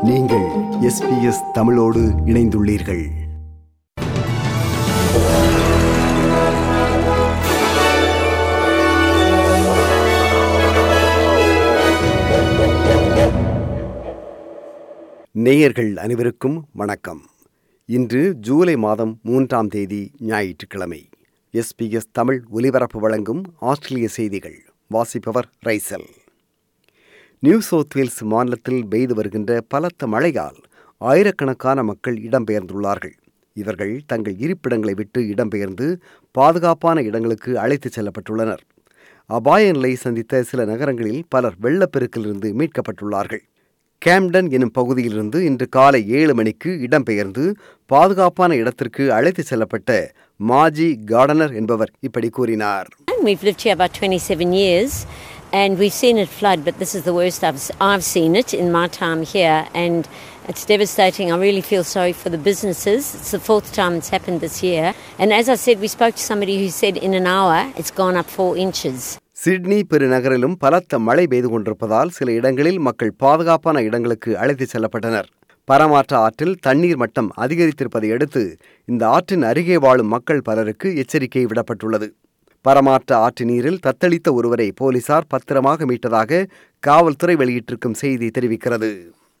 நீங்கள் எஸ்பிஎஸ் தமிழோடு இணைந்துள்ளீர்கள் நேயர்கள் அனைவருக்கும் வணக்கம் இன்று ஜூலை மாதம் மூன்றாம் தேதி ஞாயிற்றுக்கிழமை எஸ்பிஎஸ் தமிழ் ஒலிபரப்பு வழங்கும் ஆஸ்திரேலிய செய்திகள் வாசிப்பவர் ரைசல் நியூ சவுத் வேல்ஸ் மாநிலத்தில் பெய்து வருகின்ற பலத்த மழையால் ஆயிரக்கணக்கான மக்கள் இடம்பெயர்ந்துள்ளார்கள் இவர்கள் தங்கள் இருப்பிடங்களை விட்டு இடம்பெயர்ந்து பாதுகாப்பான இடங்களுக்கு அழைத்துச் செல்லப்பட்டுள்ளனர் அபாய நிலை சந்தித்த சில நகரங்களில் பலர் வெள்ளப்பெருக்கிலிருந்து மீட்கப்பட்டுள்ளார்கள் கேம்டன் எனும் பகுதியிலிருந்து இன்று காலை ஏழு மணிக்கு இடம்பெயர்ந்து பாதுகாப்பான இடத்திற்கு அழைத்துச் செல்லப்பட்ட மாஜி கார்டனர் என்பவர் இப்படி கூறினார் We've lived here about 27 years and we've seen it flood, but this is the worst I've, I've seen it in my time here and it's devastating. I really feel sorry for the businesses. It's the fourth time it's happened this year. And as I said, we spoke to somebody who said in an hour it's gone up four inches. Sydney பெருநகரிலும் பலத்த மழை பெய்து கொண்டிருப்பதால் சில இடங்களில் மக்கள் பாதுகாப்பான இடங்களுக்கு அழைத்துச் செல்லப்பட்டனர் பரமாற்ற ஆற்றில் தண்ணீர் மட்டம் அதிகரித்திருப்பதை அடுத்து இந்த ஆற்றின் அருகே வாழும் மக்கள் பலருக்கு எச்சரிக்கை விடப்பட்டுள்ளது பரமாற்ற ஆற்று நீரில் தத்தளித்த ஒருவரை போலீசார் பத்திரமாக மீட்டதாக காவல்துறை வெளியிட்டிருக்கும் செய்தி தெரிவிக்கிறது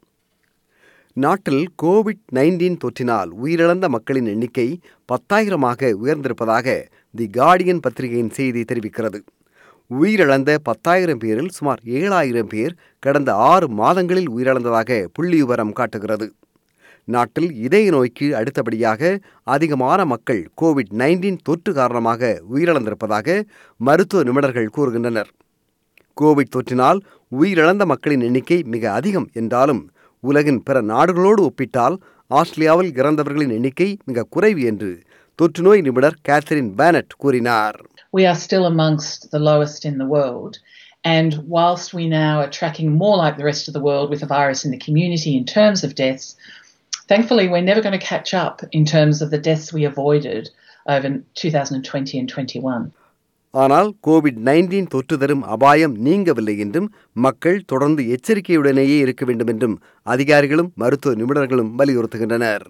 நாட்டில் கோவிட் நைன்டீன் தொற்றினால் உயிரிழந்த மக்களின் எண்ணிக்கை பத்தாயிரமாக உயர்ந்திருப்பதாக தி கார்டியன் பத்திரிகையின் செய்தி தெரிவிக்கிறது உயிரிழந்த பத்தாயிரம் பேரில் சுமார் ஏழாயிரம் பேர் கடந்த ஆறு மாதங்களில் உயிரிழந்ததாக புள்ளி விவரம் காட்டுகிறது நாட்டில் இதய நோய்க்கு அடுத்தபடியாக அதிகமான மக்கள் கோவிட் நைன்டீன் தொற்று காரணமாக உயிரிழந்திருப்பதாக மருத்துவ நிபுணர்கள் கூறுகின்றனர் கோவிட் தொற்றினால் உயிரிழந்த மக்களின் எண்ணிக்கை மிக அதிகம் என்றாலும் உலகின் பிற நாடுகளோடு ஒப்பிட்டால் ஆஸ்திரேலியாவில் இறந்தவர்களின் எண்ணிக்கை மிக குறைவு என்று தொற்றுநோய் நிபுணர் கேத்தரின் பேனட் கூறினார் we are still amongst the lowest in the world. And whilst we now are tracking more like the rest of the world with the virus in the community in terms of deaths, thankfully we're never going to catch up in terms of the deaths we avoided over 2020 and 21. ஆனால் Covid nineteen தொற்று தரும் அபாயம் நீங்கவில்லை என்றும் மக்கள் தொடர்ந்து எச்சரிக்கையுடனேயே இருக்க வேண்டும் என்றும் அதிகாரிகளும் மருத்துவ நிபுணர்களும் வலியுறுத்துகின்றனர்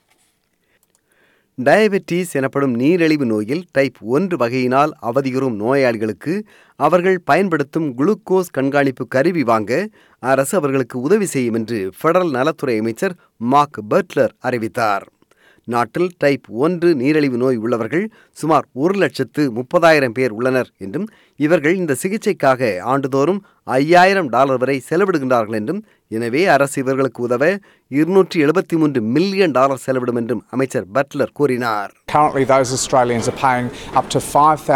டயபெட்டிஸ் எனப்படும் நீரிழிவு நோயில் டைப் ஒன்று வகையினால் அவதியுறும் நோயாளிகளுக்கு அவர்கள் பயன்படுத்தும் குளுக்கோஸ் கண்காணிப்பு கருவி வாங்க அரசு அவர்களுக்கு உதவி செய்யும் என்று பெடரல் நலத்துறை அமைச்சர் மார்க் பர்ட்லர் அறிவித்தார் நாட்டில் டைப் ஒன்று நீரிழிவு நோய் உள்ளவர்கள் சுமார் ஒரு லட்சத்து முப்பதாயிரம் பேர் உள்ளனர் என்றும் இவர்கள் இந்த சிகிச்சைக்காக ஆண்டுதோறும் ஐயாயிரம் டாலர் வரை செலவிடுகின்றார்கள் என்றும் எனவே அரசு இவர்களுக்கு உதவ இருநூற்றி எழுபத்தி மூன்று மில்லியன் டாலர் செலவிடும் என்றும் அமைச்சர் பட்லர் கூறினார் Currently, those Australians are paying up to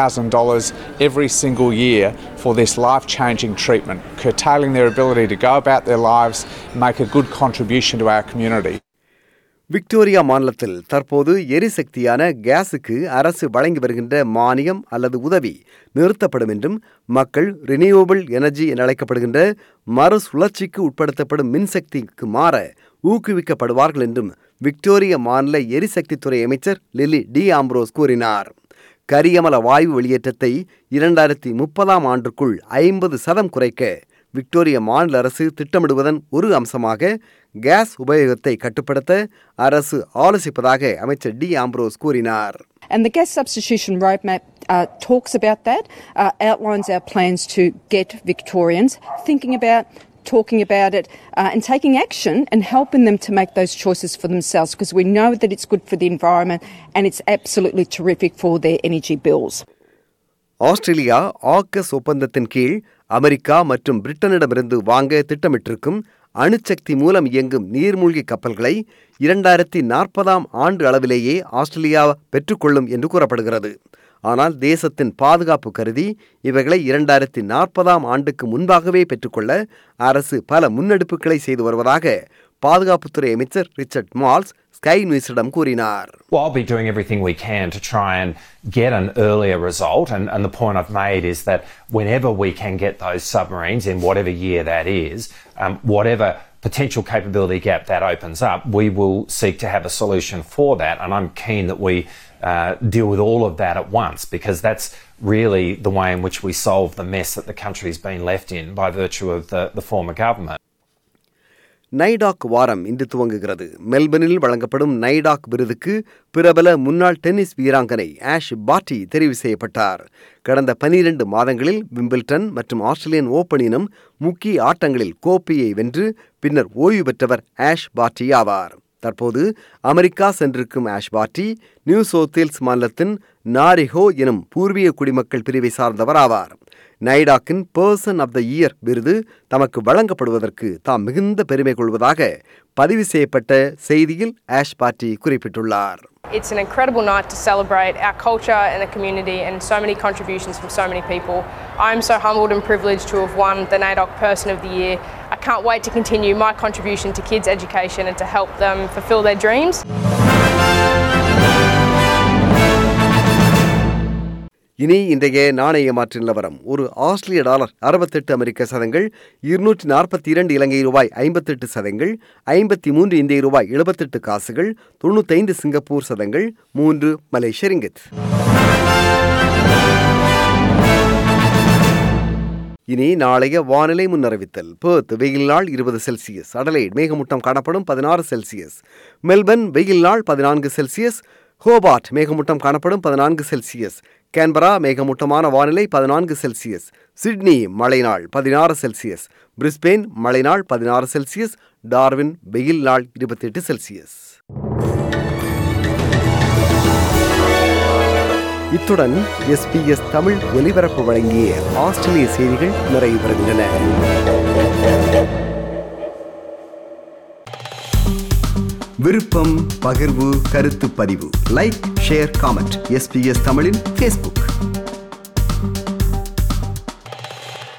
$5,000 every single year for this life changing treatment, curtailing their ability to go about their lives, make a good contribution to our community. Victoria மாநிலத்தில் தற்போது எரிசக்தியான கேஸுக்கு அரசு வழங்கி வருகின்ற மானியம் அல்லது உதவி நிறுத்தப்படும் என்றும் மக்கள் ரினியூவபிள் எனர்ஜி என அழைக்கப்படுகின்ற மறுசுழற்சிக்கு உட்படுத்தப்படும் மின்சக்திக்கு மாற ஊக்குவிக்கப்படுவார்கள் என்றும் விக்டோரிய மாநில எரிசக்தித்துறை அமைச்சர் லிலி டி ஆம்ப்ரோஸ் கூறினார் கரியமல வாயு வெளியேற்றத்தை இரண்டாயிரத்தி முப்பதாம் ஆண்டுக்குள் ஐம்பது சதம் குறைக்க விக்டோரிய மாநில அரசு திட்டமிடுவதன் ஒரு அம்சமாக கேஸ் உபயோகத்தை கட்டுப்படுத்த அரசு ஆலோசிப்பதாக அமைச்சர் டி ஆம்ப்ரோஸ் கூறினார் And the gas substitution roadmap uh, talks about that, uh, outlines our plans to get Victorians thinking about, talking about it, uh, and taking action and helping them to make those choices for themselves because we know that it's good for the environment and it's absolutely terrific for their energy bills. Australia AUKUS ஒப்பந்தத்தின் கீழ் America மற்றும் பிரிட்டனிடமிருந்து வாங்க திட்டமிட்டிருக்கும் அணுசக்தி மூலம் இயங்கும் நீர்மூழ்கி கப்பல்களை இரண்டாயிரத்தி நாற்பதாம் ஆண்டு அளவிலேயே ஆஸ்திரேலியா பெற்றுக்கொள்ளும் என்று கூறப்படுகிறது ஆனால் தேசத்தின் பாதுகாப்பு கருதி இவைகளை இரண்டாயிரத்தி நாற்பதாம் ஆண்டுக்கு முன்பாகவே பெற்றுக்கொள்ள அரசு பல முன்னெடுப்புகளை செய்து வருவதாக பாதுகாப்புத்துறை அமைச்சர் ரிச்சர்ட் மால்ஸ் ஸ்கை நியூஸிடம் கூறினார் Well, I'll be doing everything we can to try and get an earlier result. And, and the point I've made is that whenever we can get those submarines in whatever year that is, um, whatever potential capability gap that opens up, we will seek to have a solution for that. And I'm keen that we uh, deal with all of that at once because that's really the way in which we solve the mess that the country's been left in by virtue of the, the former government. நைடாக் வாரம் இன்று துவங்குகிறது மெல்பர்னில் வழங்கப்படும் நைடாக் விருதுக்கு பிரபல முன்னாள் tennis வீராங்கனை ash பாட்டி தெரிவு செய்யப்பட்டார் கடந்த பனிரெண்டு மாதங்களில் விம்பிள்டன் மற்றும் ஆஸ்திரேலியன் ஓப்பனினும் முக்கிய ஆட்டங்களில் கோப்பையை வென்று பின்னர் ஓய்வு பெற்றவர் ஆஷ் பாட்டி ஆவார் தற்போது அமெரிக்கா சென்றிருக்கும் ஆஷ் பாட்டி நியூ சவுத்தேல்ஸ் மாநிலத்தின் நாரிஹோ எனும் பூர்வீக குடிமக்கள் பிரிவை சார்ந்தவர் ஆவார் நைடாக்கின் பர்சன் ஆஃப் த இயர் விருது தமக்கு வழங்கப்படுவதற்கு தாம் மிகுந்த பெருமை கொள்வதாக பதிவு செய்யப்பட்ட செய்தியில் ஆஷ் பாட்டி குறிப்பிட்டுள்ளார் It's an incredible night to celebrate our culture and the community and so many contributions from so many people. I'm so humbled and privileged to have won the NAIDOC Person of the Year. I can't wait to continue my contribution to kids' education and to help them fulfill their dreams. இனி இன்றைய நாணய மாற்று நிலவரம் ஒரு ஆஸ்திரேலிய dollar அறுபத்தெட்டு அமெரிக்க சதங்கள் இருநூற்றி நாற்பத்தி இரண்டு இலங்கை ரூபாய் ஐம்பத்தெட்டு சதங்கள் ஐம்பத்தி மூன்று இந்திய ரூபாய் எழுபத்தெட்டு காசுகள் தொண்ணூத்தைந்து சிங்கப்பூர் சதங்கள் மூன்று மலேசிய ரிங்கித் இனி நாளைய வானிலை முன்னறிவித்தல் பேர்த் வெயில் நாள் இருபது செல்சியஸ் அடலைட் மேகமூட்டம் காணப்படும் பதினாறு செல்சியஸ் மெல்பர்ன் வெயில் நாள் பதினான்கு செல்சியஸ் ஹோபார்ட் மேகமூட்டம் காணப்படும் பதினான்கு செல்சியஸ் கேன்பரா மேகமூட்டமான வானிலை பதினான்கு செல்சியஸ் சிட்னி மழை நாள் பதினாறு செல்சியஸ் பிரிஸ்பெயின் மழை நாள் பதினாறு செல்சியஸ் டார்வின் வெயில் நாள் இருபத்தெட்டு செல்சியஸ் இத்துடன் எஸ்பிஎஸ் தமிழ் ஒலிபரப்பு வழங்கிய ஆஸ்திரேலிய செய்திகள் நிறைவு பெறுகின்றன விருப்பம் பகிர்வு கருத்து பதிவு லைக் ஷேர் காமெண்ட் எஸ்பிஎஸ் தமிழின் ஃபேஸ்புக்